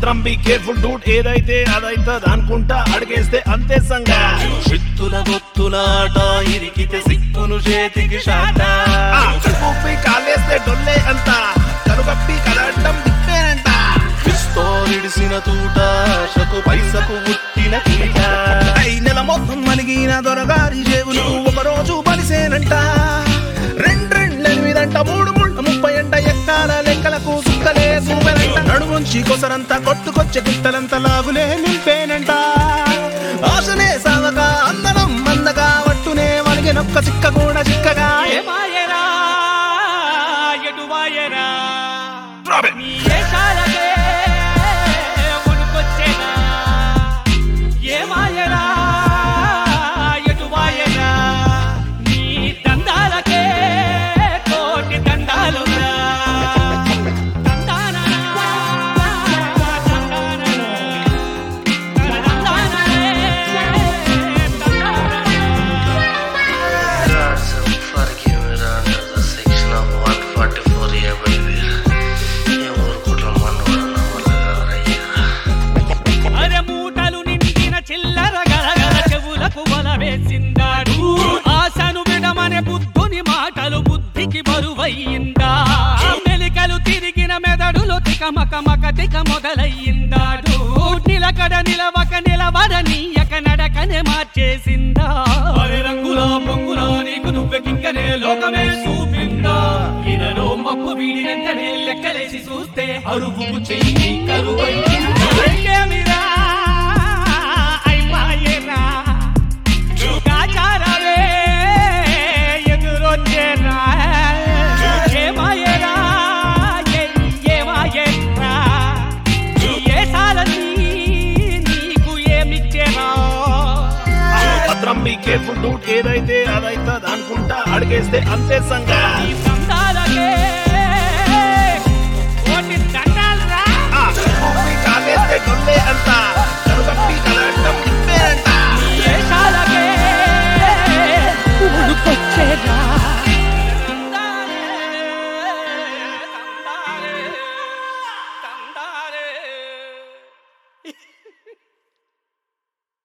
భద్రం be careful డూట్ ఏదైతే అదైతది అనుకుంటా అడిగేస్తే అంతే సంగా చిత్తుల గొత్తుల ఆట ఇరికితే సిక్కును చేతికి షాట ఆ, కడుపుప్పి కాలేస్తే డొల్లే అంత కనుగప్పి కదడ్డం తిప్పేనంట పిస్తోలిడిసిన తూట ఆశకు పైసకు పుట్టిన కీట ఐ నెల మొత్తం మలిగిన దొరగారి జేబులు ఒక రోజు బలిసేనంట రెండు రెండు ఎనిమిదంట మూడు మూడు ముప్పై అంట ఎక్కాల లెక్కలకు సుక్కలే సూపెనంట నడుముంచి కొసరంతా కొట్టుకొచ్చే గుట్టలంత లాగులే నింపేనంట ఆశనే సాగక అందరం మందగా వట్టునే వలిగినొక్క చిక్క కూడా చిక్కగా ఏమాయరా ఎటువాయరా Drop it. నీ ఏషాలకే ఉనుకొచ్చేనా ఏమాయరా ఎటువాయరా నీ దండాలకే కోటి దండాలురా దండానా దండానా There are some forgiven under the section of 144 everywhere. ఏ ఊరుకుట్ల మనవడు నా వల్ల కాదయ్యా. అరే మూటలు నిండిన చిల్లర గలగల చెవులకు వల వేసిందాడు ఆశను విడమనే బుద్ధుని మాటలు బుద్ధికి బరువయ్యిందా మెలికలు తిరిగిన మెదడులో తికమక మక తిక మొదలయ్యిందాడు నిలకడ నిలవక నిలవడ నీయక నడకనే మార్చేసిందా అరే రంగుల పొంగుల నీకు నువ్వెకింకనే లోకమే చూపిందా ఇనలో మప్పు వీడి వెంటనే లెక్కలేసి చూస్తే అరుపుకు చెయ్యి కరువైందా అయిపోయేరా చూకాచారవే ఎదురొచ్చేరా ఏమాయేరా ఏమాయేరా ఏ సాలని నీకు ఏమిచ్చేరా భద్రం బి కేర్ఫుల్ డూట్ ఏదైతే అదైతది అనుకుంటా అడిగేస్తే అంతే సంగా ఈ దండాలకే కోటి దండాలురా ఆ, కడుపుప్పి కాలేస్తే డొల్లే అంత